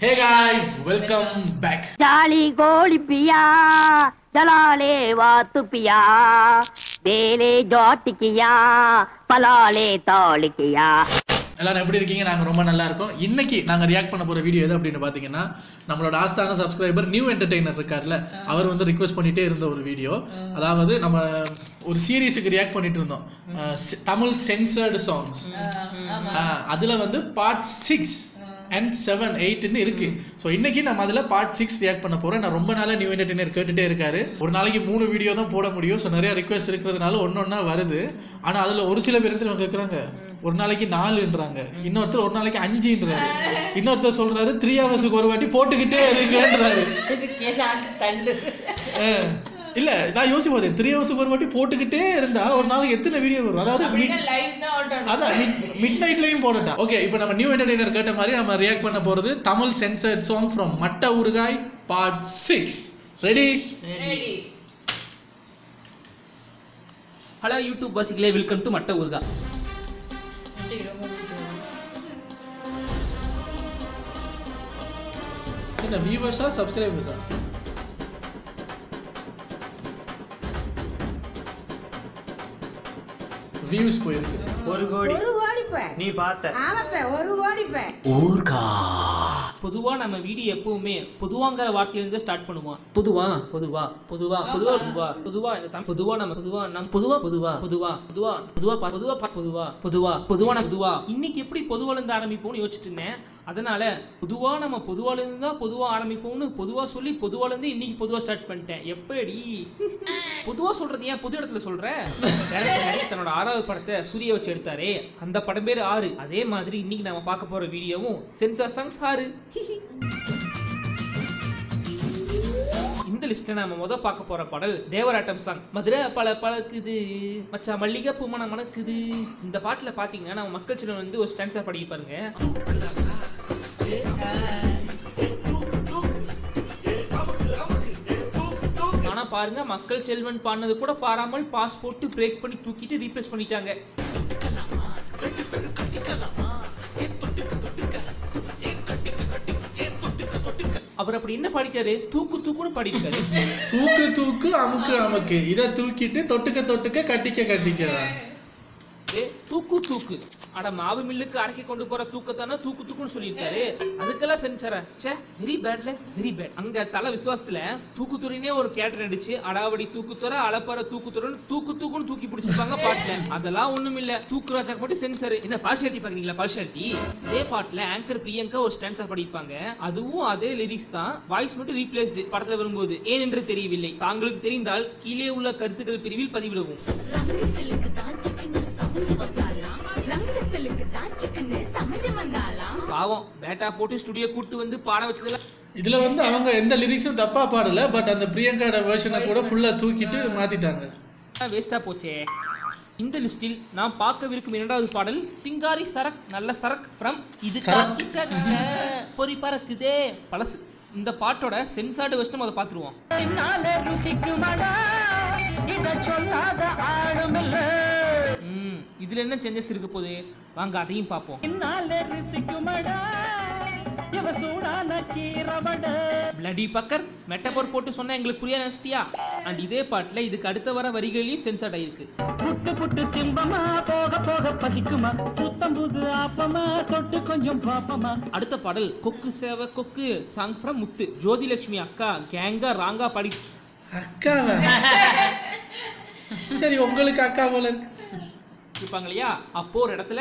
Hey guys welcome back जाली गोली पिया जलाले वातु पिया बेले जोट किया पलाले तौल किया எல்லாரும் எப்படி இருக்கீங்க நாங்க ரொம்ப நல்லா இருக்கோம் இன்னைக்கு நாங்க ரியாக்ட் பண்ண போற வீடியோ எது அப்படின்னு பாத்தீங்கன்னா நம்மளோட ஆஸ்தான சப்ஸ்கிரைபர் நியூ என்டர்டெய்னர் இருக்கார்ல அவர் வந்து ரிக்வெஸ்ட் பண்ணிட்டே இருந்த ஒரு வீடியோ அதாவது நம்ம ஒரு சீரீஸுக்கு ரியாக்ட் பண்ணிட்டு இருந்தோம் அஹ் சி- தமிழ் சென்சர்டு சாங்ஸ் அதுல வந்து பார்ட் சிக்ஸ் அண்ட் செவன் எயிட்னு இருக்கு ஸோ இன்னைக்கு நம்ம அதில் பார்ட் சிக்ஸ் ரியாக்ட் பண்ண போறோம் நான் ரொம்ப நாளாக நியூ என்டர்டெய்னர் கேட்டுட்டே இருக்காரு ஒரு நாளைக்கு மூணு வீடியோ தான் போட முடியும் ஸோ நிறைய ரிக்வெஸ்ட் இருக்கிறதுனால ஒன்று வருது ஆனால் அதில் ஒரு சில பேர் இடத்துல கேட்குறாங்க ஒரு நாளைக்கு நாலுன்றாங்க இன்னொருத்தர் ஒரு நாளைக்கு அஞ்சுன்றாரு இன்னொருத்தர் சொல்றாரு த்ரீ ஹவர்ஸுக்கு ஒரு வாட்டி போட்டுக்கிட்டே இருக்குன்றாரு இதுக்கு நாட்டு தள்ளு அஹ், இல்ல நான் யோசிச்சு பார்த்தேன் த்ரீ ஹவர்ஸுக்கு ஒரு வாட்டி போட்டுக்கிட்டே இருந்தா ஒரு நாளைக்கு எத்தனை வீடியோ வரும் அதாவது mid- லைவ் தான் ஓட்டணும் அதான் மிட் நைட்லயும் போடட்டா ஓகே இப்போ நம்ம நியூ என்டர்டெய்னர் கேட்ட மாதிரி நம்ம ரியாக்ட் பண்ண போறது Tamil சென்சர்ட் song from Matta Oorugai part six ready ready hello YouTube வாசிகளே வெல்கம் டு மட்ட ஊர்கா ரொம்ப பிடிச்சிருக்கு என்ன வியூவர்ஸா சப்ஸ்கிரைபர்ஸா வியூஸ் போயிருக்கு ஒரு கோடி ஒரு கோடிப்பேன் நீ பார்த்த ஆமாப்ப ஒரு கோடிப்பேன் பொதுவா நம்ம வீடியோ எப்பவுமே பொதுவாங்கிற வார்த்தையிலிருந்து ஸ்டார்ட் பண்ணுவோம் பொதுவா பொதுவா பொதுவா பொதுவா பொதுவா பொதுவா இந்த தமிழ் பொதுவா நம்ம பொதுவா நம்ம பொதுவா பொதுவா பொதுவா பொதுவா பொதுவா பா- பொதுவா பா- பொதுவா பொதுவா பொதுவான பொதுவா இன்னைக்கு எப்படி பொதுவால இருந்து ஆரம்பிப்போம்னு யோசிச்சுட்டு இருந்தேன் அதனால பொதுவா நம்ம பொதுவால இருந்து தான் பொதுவா ஆரம்பிப்போம்னு பொதுவா சொல்லி பொதுவால இருந்து இன்னைக்கு பொதுவா ஸ்டார்ட் பண்ணிட்டேன் எப்படி பொதுவா சொல்றது ஏன் பொது இடத்துல சொல்ற Director ஹரி தன்னோட ஆறாவது படத்தை சூரிய வச்சு எடுத்தாரே அந்த படம் பேர் ஆறு அதே மாதிரி இன்னைக்கு நம்ம பார்க்க போற வீடியோவும் சென்சார் சங்ஸ் ஆறு ஹிஹி. இந்த லிஸ்ட்ல நம்ம முத பார்க்க போற பாடல் தேவராட்டம் சாங் மதுரை பல பழக்குது மச்சா மல்லிகை பூமணம் மணக்குது இந்த பாட்டுல பாத்தீங்கன்னா நம்ம மக்கள் சிலர் வந்து ஒரு ஸ்டான்ஸா படிக்க பாருங்க ஆனா பாருங்க மக்கள் செல்வன் பாடினது கூட பாராமல் பாஸ் போட்டு பிரேக் பண்ணி தூக்கிட்டு ரீப்ளேஸ் பண்ணிட்டாங்க அவர் அப்படி என்ன பாடிட்டாரு தூக்கு தூக்குன்னு பாடிட்டாரு தூக்கு தூக்கு அமுக்கு அமுக்கு இதை தூக்கிட்டு தொட்டுக்க தொட்டுக்க கட்டிக்க கட்டிக்கதான் ஏ, தூக்கு தூக்கு அட மாவு மில்லுக்கு அரைக்கி கொண்டு போற தூக்கத்தானே தூக்கு தூக்குன்னு சொல்லியிருக்காரு அதுக்கெல்லாம் சென்சார ச்சே வெரி பேட்ல வெரி பேட் அங்க தல விசுவாசத்துல தூக்குத்துறைனே ஒரு கேரக்டர் நடிச்சு அடாவடி தூக்குத்துறை அளப்பற தூக்குத்துறைன்னு தூக்கு தூக்குன்னு தூக்கி பிடிச்சிருப்பாங்க பாட்டுல அதெல்லாம் ஒண்ணும் இல்ல தூக்கு ராஜா போட்டு சென்சர் என்ன பார்ஷியாலிட்டி பாக்குறீங்களா பார்ஷியாலிட்டி இதே பாட்டுல ஆங்கர் பிரியங்கா ஒரு ஸ்டான்ஸா படிப்பாங்க அதுவும் அதே லிரிக்ஸ் தான் வாய்ஸ் மட்டும் ரீப்ளேஸ்டு படத்துல வரும்போது ஏன் என்று தெரியவில்லை தாங்களுக்கு தெரிந்தால் கீழே உள்ள கருத்துக்கள் பிரிவில் பதிவிடவும் ரங்கு சிலுக்கு தான் சிக்கன சமைஞ்சு வந்தாலாம் ரங்கு சிலுக்கு தான் சிக்கன சமைஞ்சு வந்தாலாம் பாவம் பேட்டா போட்டு ஸ்டுடியோ கூட்டு வந்து பாட வச்சதுல இதுல வந்து அவங்க எந்த லிரிக்ஸும் தப்பா பாடல பட் அந்த பிரியங்காட வெர்ஷனை கூட ஃபுல்லா தூக்கிட்டு மாத்திட்டாங்க வேஸ்டா போச்சே இந்த லிஸ்டில் நாம் பார்க்கவிருக்கும் இரண்டாவது பாடல் சிங்காரி சரக் நல்ல சரக் ஃப்ரம் இது சரக். தாக்கி சக்க, பொறி பறக்குதே பழசு இந்த பாட்டோட சென்சார்டு வெர்ஷன் அதை பார்த்துருவோம் ம், இதுல என்ன சேஞ்சஸ் இருக்க போகுது வாங்க அதையும் பார்ப்போம் பிளடி பக்கர் மெட்டபோர் போட்டு சொன்னா எங்களுக்கு புரிய நினைச்சிட்டியா அண்ட் இதே பாட்டுல இதுக்கு அடுத்த வர வரிகளையும் சென்சார்ட் ஆயிருக்கு புட்டு புட்டு திம்பமா போக போக பசிக்குமா புத்தம் புது ஆப்பமா தொட்டு கொஞ்சம் பாப்பமா அடுத்த பாடல் கொக்கு சேவை கொக்கு சாங் ஃப்ரம் முத்து ஜோதிலட்சுமி அக்கா கேங்கா ராங்கா பாடி அக்காவா சரி உங்களுக்கு அக்கா போல இருக்கு இருப்பாங்க இல்லையா அப்போ ஒரு இடத்துல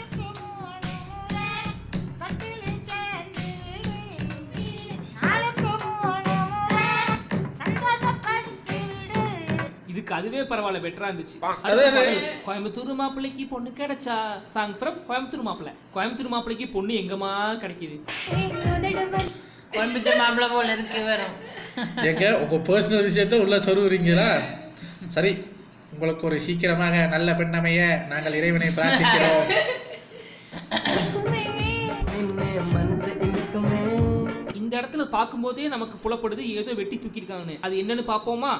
இதுக்கு அதுவே பரவாயில்ல பெட்டரா இருந்துச்சு அடுத்த அதான் பாடல், கோயம்புத்தூர் மாப்பிள்ளைக்கு பொண்ணு கிடைச்சா சாங் ஃப்ரம் கோயம்புத்தூர் மாப்பிள்ளை கோயம்புத்தூர் மாப்பிள்ளைக்கு பொண்ணு எங்கம்மா கிடைக்குது கோயம்புத்தூர் மாப்பிள்ளை போல இருக்கு வரும் ஏங்க உங்க பர்சனல் விஷயத்த உள்ள சொருவுறீங்களா சரி உங்களுக்கு ஒரு சீக்கிரமாக நல்ல பெண்ணமைய நாங்கள் இறைவனை பிரார்த்திக்கிறோம் இந்த இடத்துல பார்க்கும்போதே நமக்கு புலப்படுது ஏதோ வெட்டி தூக்கியிருக்காங்கன்னு அது என்னன்னு பார்ப்போமா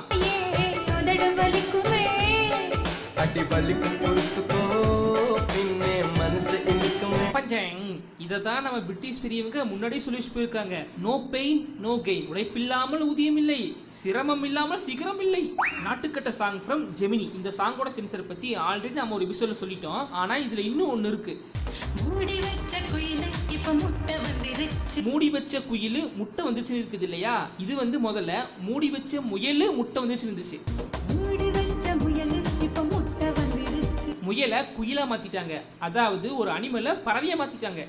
அடி வலிக்கும் பொறுத்துக்கோ பின்னே மனசு இனிக்குமே பஞ்சங் இதை தான் நம்ம பிரிட்டிஷ் பெரியவங்க முன்னாடியே சொல்லி போயிருக்காங்க நோ பெயின் நோ கெயின் உழைப்பில்லாமல் ஊதியம் இல்லை சிரமம் இல்லாமல் சிகரம் இல்லை நாட்டுக்கட்ட சாங் ஃப்ரம் ஜெமினி இந்த சாங்கோட சென்சர் பத்தி ஆல்ரெடி நம்ம ஒரு எபிசோட்ல சொல்லிட்டோம் ஆனா இதுல இன்னும் ஒன்னு இருக்கு மூடி வச்ச குயிலு இப்ப முட்டை வந்துருச்சு மூடி வச்ச குயில் முட்டை வந்துச்சுன்னு இருக்குது இல்லையா இது வந்து முதல்ல மூடி வச்ச முயல் முட்டை வந்துச்சுன்னு இருந்துச்சு மூடி வச்ச முயலு இப்ப முட்டை வந்துருச்சு முயலை குயிலா மாத்திட்டாங்க அதாவது ஒரு அனிமலை பறவையா மாத்திட்டாங்க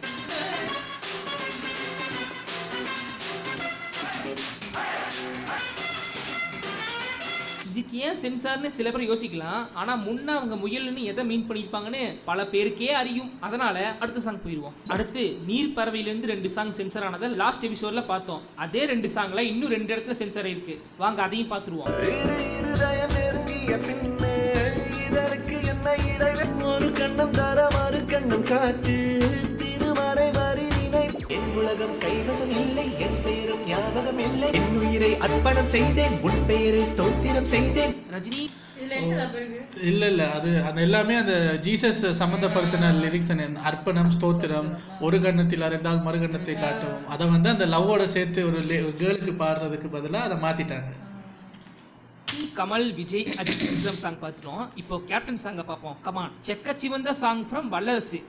இதுக்கு ஏன் சென்சார்னு சில பேர் யோசிக்கலாம் ஆனா முன்ன அவங்க முயல்னு எதை மீன் பண்ணியிருப்பாங்கன்னு பல பேருக்கே அறியும் அதனால அடுத்த சாங் போயிடுவோம் அடுத்து நீர் பறவையிலிருந்து ரெண்டு சாங் சென்சர் ஆனதை லாஸ்ட் எபிசோட்ல பார்த்தோம் அதே ரெண்டு சாங்ல இன்னும் ரெண்டு இடத்துல சென்சர் இருக்கு வாங்க அதையும் பார்த்துருவோம் இருதயம் நெருங்கிய பின்னே இதற்கு என்ன இறைவன் ஒரு கண்ணம் தர மறு கண்ணம் காட்டு திருமறை வரி நினை என் உலகம் கைவசம் இல்லை என் பெயரும் ஞாபகம் இல்லை என் உயிரை அர்ப்பணம் செய்தேன் உன் பெயரை ஸ்தோத்திரம் செய்தேன் ரஜினி இதுல என்ன தப்பு இருக்கு இல்ல இல்ல அது அது எல்லாமே அந்த ஜீசஸ் சம்பந்தப்படுத்தின லிரிக்ஸ் அர்ப்பணம் ஸ்தோத்திரம் ஒரு கண்ணத்தில் அறிந்தால் மறு கண்ணத்தை காட்டவும் அதை வந்து அந்த லவ்வோட சேர்த்து ஒரு கேர்ளுக்கு பாடுறதுக்கு பதிலா அதை மாத்திட்டாங்க கமல் விஜய் அஜித் விக்ரம் சாங் பார்த்துட்டோம் இப்போ கேப்டன் சாங்க பார்ப்போம் கமான் செக்க சிவந்த சாங் ஃப்ரம் வல்லரசு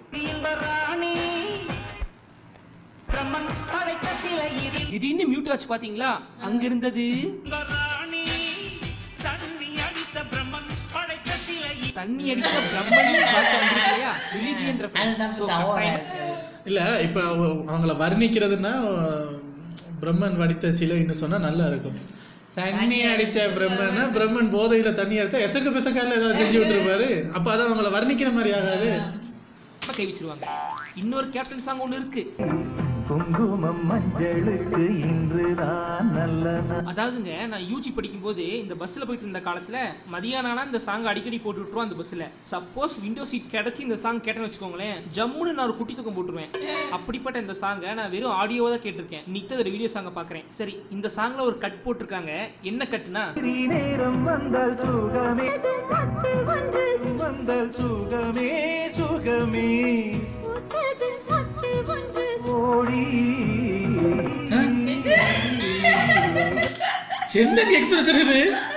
திடீர்னு மியூட் வச்சு பாத்தீங்களா அங்க இருந்தது தண்ணி அடித்த பிரம்மன் பாட்டு வந்திருக்கு இல்லையா ரிலீஜியன் அதுதான் தவறா இருக்கு. இல்ல இப்ப அவ- அவங்கள வர்ணிக்கிறதுன்னா பிரம்மன் வடித்த சிலைன்னு சொன்னா நல்லா இருக்கும் தண்ணி அடிச்ச பிரம்மன்னா பிரம்மன் போதையில தண்ணி அடிச்சா எசக்க பிசக்கால ஏதாவது செஞ்சு விட்டுருப்பாரு அப்ப அதை அவங்கள வர்ணிக்கிற மாதிரி ஆகாது அப்ப கை வச்சிருவாங்க இன்னொரு கேப்டன் சாங் ஒண்ணு இருக்கு குங்குமம் மஞ்சளுக்கு இன்றுதான் நல்ல நாள். அதாவதுங்க நான் யூஜி படிக்கும்போது இந்த பஸ்ஸில் போயிட்டு இருந்த காலத்தில் மதியானம் ஆனா இந்த சாங் அடிக்கடி போட்டு விட்டுருவோம் அந்த பஸ்ஸில் சப்போஸ் விண்டோ சீட் கிடைச்சி இந்த சாங் கேட்டேன்னு வச்சுக்கோங்களேன் ஜம்முன்னு நான் ஒரு குட்டி தூக்கம் போட்டுருவேன் அப்படிப்பட்ட இந்த சாங்கை நான் வெறும் ஆடியோவாக தான் கேட்டிருக்கேன் இன்னைக்கு தான் ஒரு வீடியோ சாங்கை பார்க்குறேன் சரி இந்த சாங்கில் ஒரு கட் போட்டிருக்காங்க என்ன கட்டுனா நீ நேரம் வந்தால் சுகமே மொட்டு ஒன்று வந்தால் சுகமே சுகமே பூத்தது மொட்டு ஒன்று ஓடி என்ன எக்ஸ்பிரஸ் இது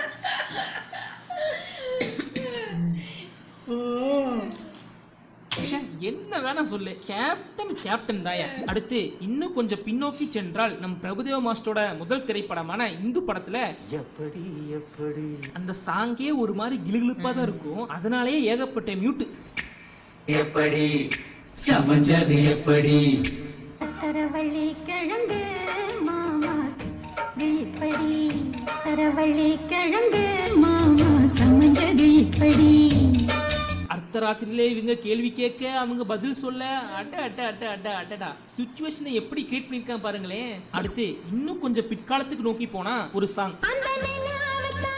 ச்சே, என்ன வேணா சொல்லு கேப்டன் கேப்டன் தாயா அடுத்து இன்னும் கொஞ்சம் பின்னோக்கி சென்றால் நம் பிரபுதேவ மாஸ்டரோட முதல் திரைப்படமான இந்து படத்துல எப்படி எப்படி அந்த சாங்கே ஒரு மாதிரி கிளுகிளுப்பா தான் இருக்கும் அதனாலேயே ஏகப்பட்ட மியூட்டு எப்படி சமஞ்சது எப்படி சரவள்ளி கிழங்கு மாமா இப்படி சரவள்ளி கிழங்கு மாமா சமஞ்சது இப்படி அர்த்தராத்திரியிலே இவங்க கேள்வி கேட்க அவங்க பதில் சொல்ல அட்ட அட்ட அட்ட அட்ட அட்டடா சுச்சுவேஷனை எப்படி கிரியேட் பண்ணிருக்கான் பாருங்களேன் அடுத்து இன்னும் கொஞ்சம் பிற்காலத்துக்கு நோக்கி போனா ஒரு சாங் அந்த நிலாவைத்தான்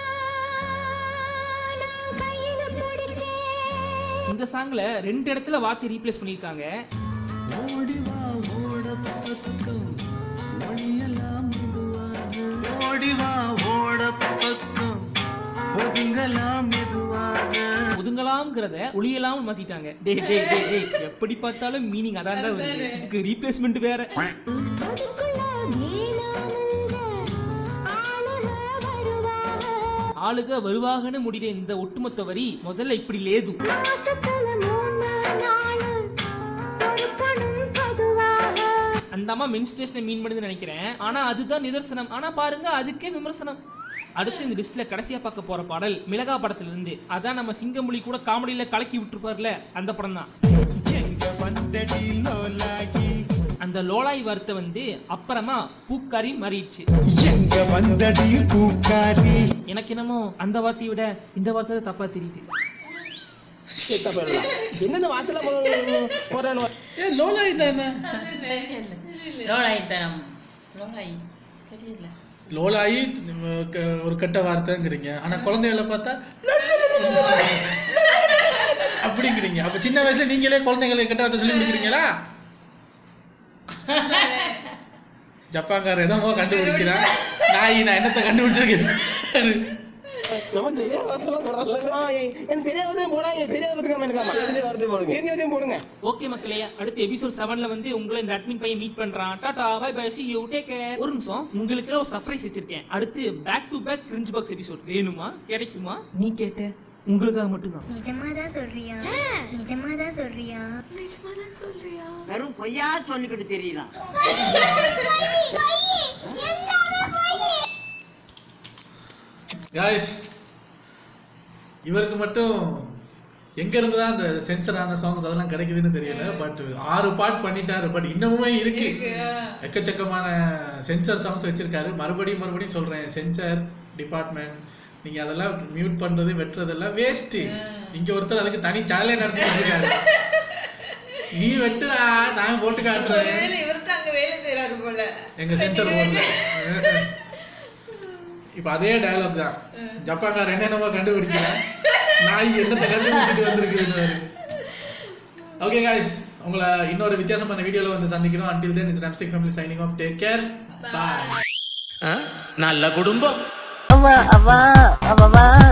நான் கையில பிடிச்சேன் இந்த சாங்ல ரெண்டு இடத்துல வார்த்தை ரீப்ளேஸ் பண்ணிருக்காங்க ஓடி வா ஓட பக்கம் வழியெல்லாம் மெதுவாக ஓடி வா ஓட பக்கம் ஒதுங்கலாம் மெதுவாக ஒதுங்கலாம்ங்கிறத ஒளியலாம் மாத்திட்டாங்க டேய் டேய் டேய் டேய் எப்படி பார்த்தாலும் மீனிங் அதான் தான் வருது இதுக்கு ரீப்ளேஸ்மெண்ட் வேற அதுக்குள்ள நீலானந்த ஆளுல வருவாங்க ஆளுக வருவாகன்னு முடிகிற இந்த ஒட்டுமொத்த வரி முதல்ல இப்படி லேது மாசத்துல மூணு நாளு ஒரு பணம் பொதுவாக அந்த அம்மா மென்ஸ்ட்ரேஷனை மீன் பண்ணுதுன்னு நினைக்கிறேன் ஆனா அதுதான் நிதர்சனம் ஆனா பாருங்க அதுக்கே விமர்சனம் அடுத்து இந்த லிஸ்ட்ல கடைசியா பார்க்க போற பாடல் மிளகா படத்துல இருந்து அதான் நம்ம சிங்கமொழி கூட காமெடியில கலக்கி விட்டுருப்பார்ல அந்த படம் தான் அந்த லோலாய் வார்த்தை வந்து அப்புறமா பூக்காரி மாறிடுச்சு எங்க வந்தடி பூக்காரி எனக்கு என்னமோ அந்த வார்த்தையை விட இந்த வார்த்தை தான் தப்பா தெரியுது என்னென்ன வார்த்தைலாம் போறானு ஏ லோலா என்ன லோலாய்த்தனம் லோலாய் தெரியல லோலாயி அஹ், க- ஒரு கெட்ட வார்த்தைங்கிறீங்க ஆனா குழந்தைகளை பார்த்தா அப்படிங்கிறீங்க அப்ப சின்ன வயசுல நீங்களே குழந்தைகளை கெட்ட வார்த்தை சொல்லி கொடுக்குறீங்களா ஜப்பான்கார எதோ கண்டுபிடிக்கிறான் நாய் நான் என்னத்தை கண்டுபிடிச்சிருக்கேன் நம்ம தெரியாத வார்த்தைலாம் போடலாம். ஆ, எனக்கு தெரியாத வார்த்தையும் போடாங்க, தெரியாத வார்த்தையும் எனக்கு ஆமா. தெரிஞ்ச வார்த்தையும் போடுங்க. ஓகே மக்களே அடுத்த எபிசோட் செவன்ல வந்து உங்களை இந்த அட்மின் பையன் மீட் பண்றான் tata bye bye see you take care ஒரு நிமிஷம் உங்களுக்கு ஒரு சர்ப்ரைஸ் வச்சிருக்கேன் அடுத்து back to back cringe box episode வேணுமா கிடைக்குமா நீ கேட்ட உங்களுக்காக மட்டும்தான் நிஜமாதான் சொல்றியா நிஜமாதான் சொல்றியா நிஜமாதான் சொல்றியா வெறும் பொய்யா சொல்லிக்கிட்டு தெரியலாம் காய்ஸ் இவருக்கு மட்டும் எங்க இருந்து தான் அந்த சென்சரான சாங்ஸ் அதெல்லாம் கிடைக்குதுன்னு தெரியல பட் ஆறு பாட் பண்ணிட்டாரு பட் இன்னமுமே இருக்கு எக்கச்சக்கமான சென்சர் சாங்ஸ் வச்சிருக்காரு மறுபடியும் மறுபடியும் சொல்றேன் சென்சர் டிபார்ட்மெண்ட் நீங்க அதெல்லாம் மியூட் பண்றது வெட்டுறதெல்லாம் வேஸ்ட் இங்க ஒருத்தர் அதுக்கு தனி சேனலே நடத்திட்டு இருக்காரு நீ வெட்டுடா நான் போட்டு காட்டுறேன் ஒருவேளை இவர் தான் அங்க வேலை செய்யறாரு போல எங்க சென்சர் போர்ட்ல இப்ப அதே டயலாக் தான் ஜப்பான்கார என்னென்னமோ கண்டுபிடிக்கல நாய் என்னத்தை கண்டுபிடிச்சிட்டு வந்திருக்குன்னு ஓகே காய்ஸ் உங்களை இன்னொரு வித்தியாசமான வீடியோல வந்து சந்திக்கிறோம் அன்டில் தென் இஸ் ரம்ஸ்டிக் family signing off take care bye நல்ல குடும்பம் அவ அவ அவ